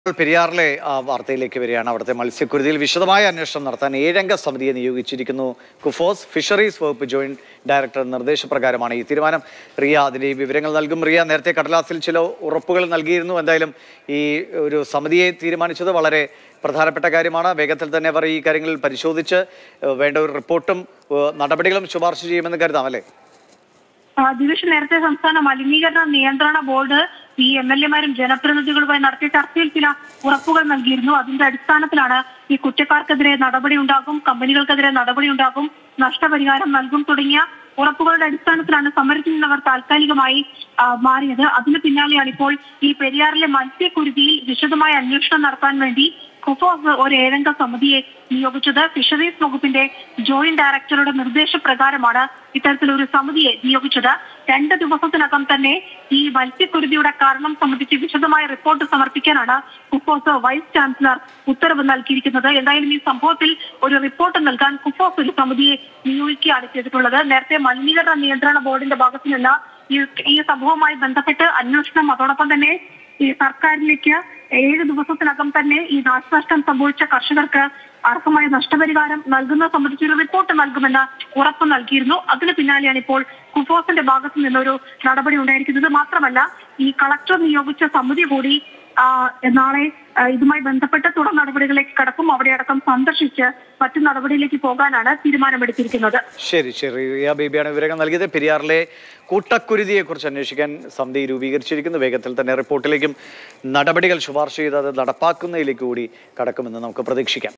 പെരിയാറിലെ ആ, വാർത്തയിലേക്ക് വരികയാണ് അവിടുത്തെ മത്സ്യക്കുരുതിയിൽ വിശദമായ അന്വേഷണം നടത്താൻ ഏഴംഗ സമിതിയെ നിയോഗിച്ചിരിക്കുന്നു കുഫോസ് ഫിഷറീസ് വകുപ്പ് ജോയിന്റ് ഡയറക്ടർ നിർദ്ദേശപ്രകാരമാണ് ഈ തീരുമാനം റിയ അതിന്റെ ഈ വിവരങ്ങൾ നൽകും റിയ നേരത്തെ കടലാസിൽ ചില ഉറപ്പുകൾ നൽകിയിരുന്നു എന്തായാലും ഈ ഒരു സമിതിയെ തീരുമാനിച്ചത് വളരെ പ്രധാനപ്പെട്ട കാര്യമാണ് വേഗത്തിൽ തന്നെ അവർ ഈ കാര്യങ്ങൾ പരിശോധിച്ച് ഏഹ്, വേണ്ട ഒരു റിപ്പോർട്ടും ഏഹ്, നടപടികളും ശുപാർശ ചെയ്യുമെന്ന് കരുതാം അല്ലേ ആ, ദിവിഷ് നേരത്തെ സംസ്ഥാന മലിനീകരണ നിയന്ത്രണ ബോർഡ് ഈ എം എൽ എമാരും ജനപ്രതിനിധികളുമായി നടത്തിയ ചർച്ചയിൽ ചില ഉറപ്പുകൾ നൽകിയിരുന്നു അതിന്റെ അടിസ്ഥാനത്തിലാണ് ഈ കുറ്റക്കാർക്കെതിരെ നടപടി ഉണ്ടാകും കമ്പനികൾക്കെതിരെ നടപടി ഉണ്ടാകും നഷ്ടപരിഹാരം നൽകും തുടങ്ങിയ ഉറപ്പുകളുടെ അടിസ്ഥാനത്തിലാണ് സമരത്തിൽ നിന്നവർ താൽക്കാലികമായി ആ, മാറിയത് അതിന് പിന്നാലെയാണ് ഇപ്പോൾ ഈ പെരിയാറിലെ മത്സ്യക്കുരുതിയിൽ വിശദമായ അന്വേഷണം നടത്താൻ വേണ്ടി കുഫോസ് ഒരു ഏഴംഗ സമിതിയെ നിയോഗിച്ചത് ഫിഷറീസ് വകുപ്പിന്റെ ജോയിന്റ് ഡയറക്ടറുടെ നിർദ്ദേശപ്രകാരമാണ് ഇത്തരത്തിലൊരു സമിതിയെ നിയോഗിച്ചത് രണ്ട് ദിവസത്തിനകം തന്നെ ഈ മത്സ്യക്കുരുതിയുടെ കാരണം സംബന്ധിച്ച് വിശദമായ റിപ്പോർട്ട് സമർപ്പിക്കാനാണ് കുഫോസ് വൈസ് ചാൻസലർ ഉത്തരവ് നൽകിയിരിക്കുന്നത് എന്തായാലും ഈ സംഭവത്തിൽ ഒരു റിപ്പോർട്ട് നൽകാൻ കുഫോസ് ഒരു സമിതിയെ നിയോഗിക്കുകയാണ് ചെയ്തിട്ടുള്ളത് നേരത്തെ മലിനീകരണ നിയന്ത്രണ ബോർഡിന്റെ ഭാഗത്തു നിന്ന് ഈ ഈ സംഭവവുമായി ബന്ധപ്പെട്ട് അന്വേഷണം അതോടൊപ്പം തന്നെ ഈ സർക്കാരിലേക്ക് ഏഴ് ദിവസത്തിനകം തന്നെ ഈ നാശനഷ്ടം സംഭവിച്ച കർഷകർക്ക് അർഹമായ നഷ്ടപരിഹാരം നൽകുന്നത് സംബന്ധിച്ചൊരു റിപ്പോർട്ട് നൽകുമെന്ന് ഉറപ്പ് നൽകിയിരുന്നു അതിന് പിന്നാലെയാണ് ഇപ്പോൾ കുഫോസിന്റെ ഭാഗത്തു നിന്നൊരു നടപടി ഉണ്ടായിരിക്കുന്നത് മാത്രമല്ല ഈ കളക്ടർ നിയോഗിച്ച സമിതി കൂടി ആ, നാളെ ആ, ഇതുമായി ബന്ധപ്പെട്ട് തുടർ നടപടികളിലേക്ക് കടക്കും അവിടെ അടക്കം സന്ദർശിച്ച് മറ്റു നടപടിയിലേക്ക് പോകാനാണ് തീരുമാനമെടുത്തിരിക്കുന്നത് ശരി ശരി റിയ ബേബിയാണ് വിവരങ്ങൾ നൽകിയത് പെരിയാറിലെ കൂട്ടക്കുരുതിയെ കുറിച്ച് അന്വേഷിക്കാൻ സമിതി രൂപീകരിച്ചിരിക്കുന്നു വേഗത്തിൽ തന്നെ റിപ്പോർട്ടിലേക്കും നടപടികൾ ശുപാർശ ചെയ്ത് അത് നടപ്പാക്കുന്നതിലേക്ക് കൂടി കടക്കുമെന്ന് നമുക്ക് പ്രതീക്ഷിക്കാം